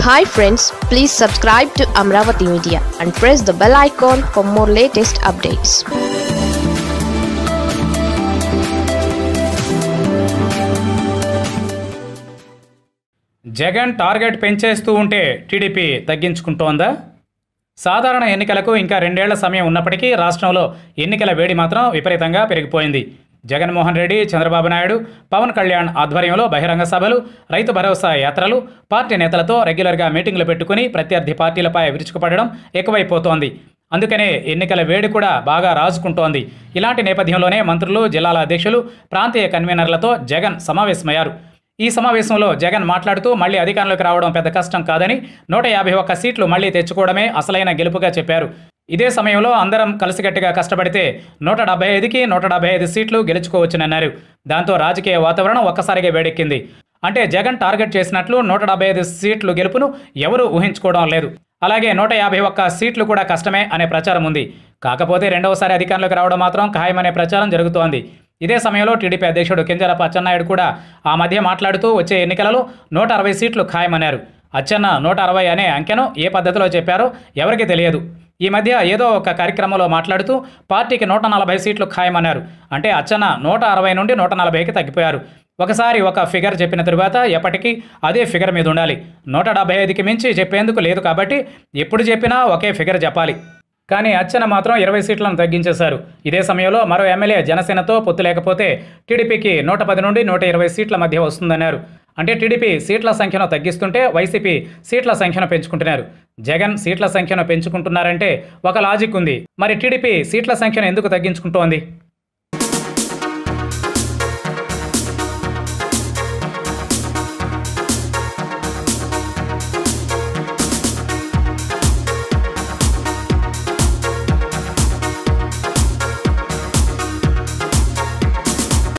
hi friends please subscribe to Amaravati media and press the bell icon for more latest updates Jagan target పెంచేస్తూ ఉంటే TDP తగ్గించుకుంటోందా సాధారణ ఎన్నికలకు ఇంకా రెండేళ్ల సమయం ఉన్నప్పటికీ రాష్ట్రంలో ఎన్నికల వేడి మాత్రం విపరీతంగా పెరిగిపోయింది జగన్మోహన్ రెడ్డి చంద్రబాబు నాయుడు పవన్ కళ్యాణ్ ఆధ్వర్యంలో బహిరంగ సభలు రైతు భరోసా యాత్రలు పార్టీ నేతలతో రెగ్యులర్గా మీటింగులు పెట్టుకుని ప్రత్యర్థి పార్టీలపై విరుచుకుపడడం ఎక్కువైపోతోంది అందుకనే ఎన్నికల వేడి కూడా బాగా రాజుకుంటోంది ఇలాంటి నేపథ్యంలోనే మంత్రులు జిల్లాల అధ్యక్షులు ప్రాంతీయ కన్వీనర్లతో జగన్ సమావేశమయ్యారు ఈ సమావేశంలో జగన్ మాట్లాడుతూ మళ్లీ అధికారంలోకి రావడం పెద్ద కష్టం కాదని నూట యాభై ఒక్క సీట్లు మళ్లీ తెచ్చుకోవడమే అసలైన గెలుపుగా చెప్పారు ఇదే సమయంలో అందరం కలిసికట్టుగా కష్టపడితే నూట డెబ్బై ఐదుకి నూట డెబ్బై ఐదు సీట్లు గెలుచుకోవచ్చునన్నారు దాంతో రాజకీయ వాతావరణం ఒక్కసారిగా వేడెక్కింది అంటే జగన్ టార్గెట్ చేసినట్లు నూట డెబ్బై ఐదు సీట్లు గెలుపును ఎవరూ ఊహించుకోవడం లేదు అలాగే నూట యాభై ఒక్క సీట్లు కూడా కష్టమే అనే ప్రచారం ఉంది కాకపోతే రెండవసారి అధికారంలోకి రావడం మాత్రం ఖాయమనే ప్రచారం జరుగుతోంది ఇదే సమయంలో టీడీపీ అధ్యక్షుడు కింజరాపు అచ్చెన్నాయుడు కూడా ఆ మధ్య మాట్లాడుతూ వచ్చే ఎన్నికలలో నూట అరవై సీట్లు ఖాయమన్నారు అచ్చెన్న నూట అరవై అనే అంకెను ఏ పద్ధతిలో చెప్పారో ఎవరికీ తెలియదు ఈ మధ్య ఏదో ఒక కార్యక్రమంలో మాట్లాడుతూ పార్టీకి నూట నలభై సీట్లు ఖాయమన్నారు అంటే అచ్చెన్న నూట అరవై నుండి నూట నలభైకి తగ్గిపోయారు ఒకసారి ఒక ఫిగర్ చెప్పిన తరువాత ఎప్పటికీ అదే ఫిగర్ మీద ఉండాలి నూట డెబ్బై ఐదుకి మించి చెప్పేందుకు లేదు కాబట్టి ఎప్పుడు చెప్పినా ఒకే ఫిగర్ చెప్పాలి కానీ అచ్చన మాత్రం ఇరవై సీట్లను తగ్గించేశారు ఇదే సమయంలో మరో ఎమ్మెల్యే జనసేనతో పొత్తు లేకపోతే టీడీపీకి నూట పది నుండి నూట ఇరవై సీట్ల మధ్య వస్తుందన్నారు అంటే టీడీపీ సీట్ల సంఖ్యను తగ్గిస్తుంటే వైసీపీ సీట్ల సంఖ్యను పెంచుకుంటున్నారు జగన్ సీట్ల సంఖ్యను పెంచుకుంటున్నారంటే ఒక లాజిక్ ఉంది మరి టీడీపీ సీట్ల సంఖ్యను ఎందుకు తగ్గించుకుంటోంది